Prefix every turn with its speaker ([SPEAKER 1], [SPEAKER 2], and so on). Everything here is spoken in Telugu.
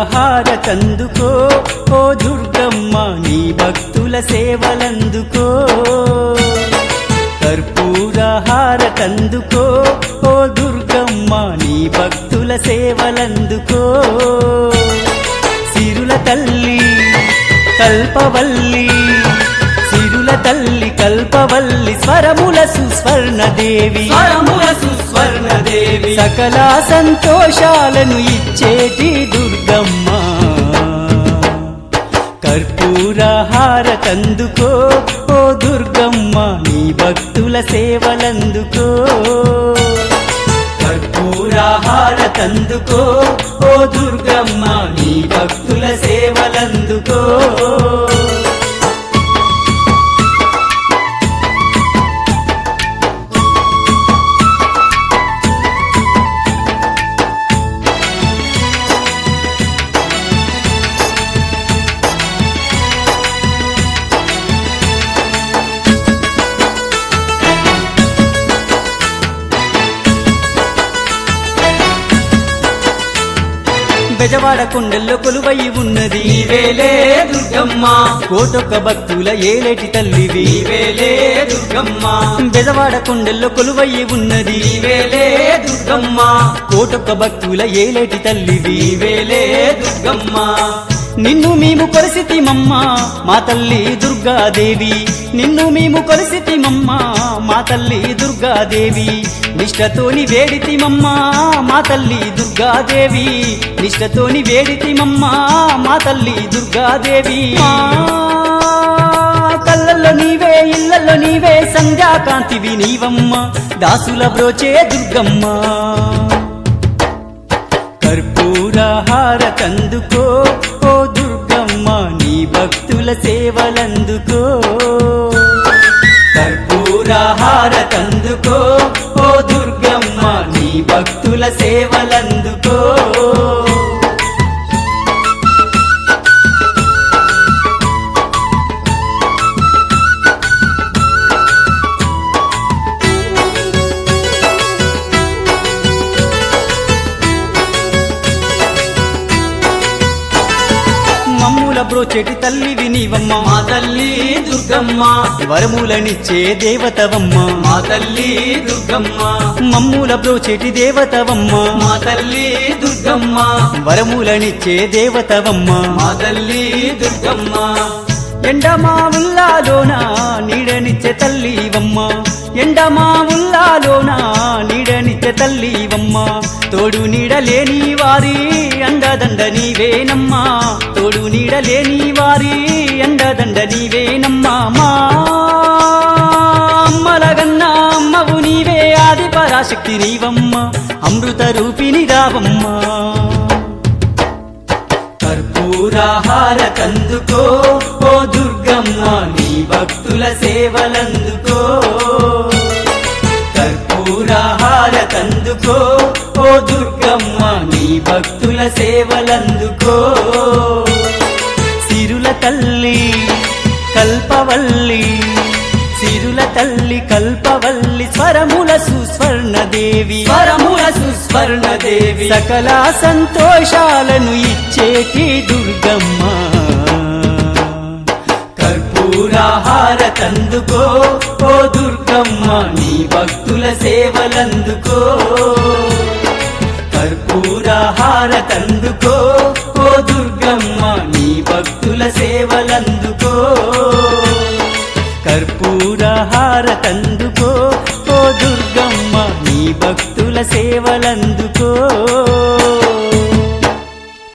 [SPEAKER 1] హారతందుకో ఓ దుర్గమ్మ నీ భక్తుల సేవలందుకో కర్పూర హారతందుకో ఓ దుర్గమ్మ నీ భక్తుల సేవలందుకో సిరుల తల్లి కల్పవల్లి సిరుల తల్లి కల్పవల్లి స్వరముల సుస్వర్ణదేవి
[SPEAKER 2] స్వరముల సుస్వర్ణదేవి
[SPEAKER 1] సకల సంతోషాలను ఇచ్చేటి దుర్గమ్మ కర్పూర హారతందుకో ఓ దుర్గమ్మ నీ భక్తుల సేవలందుకో కర్పూర హారతందుకో ఓ దుర్గమ్మ నీ భక్తుల సేవలందుకో బెజవాడ కొండల్లో కొలువై ఉన్నది
[SPEAKER 2] నీవేలే దుర్గమ్మ
[SPEAKER 1] కోటొక్క భక్తుల ఏలేటి తల్లివి
[SPEAKER 2] నీవేలే దుర్గమ్మ
[SPEAKER 1] బెజవాడ కొండల్లో కొలువై ఉన్నది
[SPEAKER 2] నీవేలే దుర్గమ్మ
[SPEAKER 1] కోటొక్క భక్తుల ఏలేటి తల్లివి
[SPEAKER 2] నీవేలే దుర్గమ్మ
[SPEAKER 1] నిన్ను మేము కొలిసితిమమ్మ మా తల్లి దుర్గాదేవి నిన్ను మేము కొలిసితిమమ్మ మా తల్లి దుర్గాదేవి నిష్టతోని వేడితిమమ్మ మా తల్లి దుర్గాదేవి నిష్టతోని వేడితిమమ్మ మా తల్లి దుర్గాదేవి మా కళ్ళల్లో నీవే ఇళ్ళల్లో నీవే సంధ్యాకాంతివి నీవమ్మ దాసుల బ్రోచే దుర్గమ్మ కర్పూర హారతందుకో ఓ దుర్గమ్మ నీ భక్తుల సేవలందుకో కర్పూర హారతందుకో ఓ దుర్గమ్మ నీ భక్తుల సేవలందుకో మమ్ముల బ్రోచెటి తల్లివి నీవమ్మ
[SPEAKER 2] మా తల్లి దుర్గమ్మ
[SPEAKER 1] వరములనిచ్చే దేవతవమ్మ
[SPEAKER 2] మా తల్లి దుర్గమ్మ
[SPEAKER 1] మమ్ముల బ్రోచెటి దేవతవమ్మ
[SPEAKER 2] మా తల్లి దుర్గమ్మ
[SPEAKER 1] వరములనిచ్చే దేవతవమ్మ
[SPEAKER 2] మా తల్లి దుర్గమ్మ
[SPEAKER 1] ఎండమా ఉల్లాలోన నీడనిచ్చే తల్లివమ్మ ఎండమా ఉల్లాలోన నీడనిచ్చే తల్లివమ్మ తోడు నీడలేని వారి అండదండ నీవేనమ్మా తోడు నీడలేని వారి అండదండ నీవేనమ్మా మా అమ్మలగన్నా అమ్మవు నీవే ఆది పరాశక్తి నీవమ్మ అమృత రూపిణి రావమ్మా కర్పూరహారతందుకో ఓ దుర్గమ్మ నీ భక్తుల సేవలందుకో కర్పూరహారతందుకో ఓ దుర్గమ్మ నీ భక్తుల సేవలందుకో సిరుల తల్లి కల్పవల్లి సిరుల తల్లి కల్పవల్లి స్వరముల సుస్వర్ణదేవి
[SPEAKER 2] స్వరముల సుస్వర్ణదేవి
[SPEAKER 1] సకల సంతోషాలను ఇచ్చేటి దుర్గమ్మ కర్పూరహారతందుకో ఓ దుర్గమ్మ నీ భక్తుల సేవలందుకో కర్పూరహారతందుకో ఓ దుర్గమ్మ నీ భక్తుల సేవలందుకో కర్పూరహారతందుకో ఓ దుర్గమ్మ నీ భక్తుల సేవలందుకో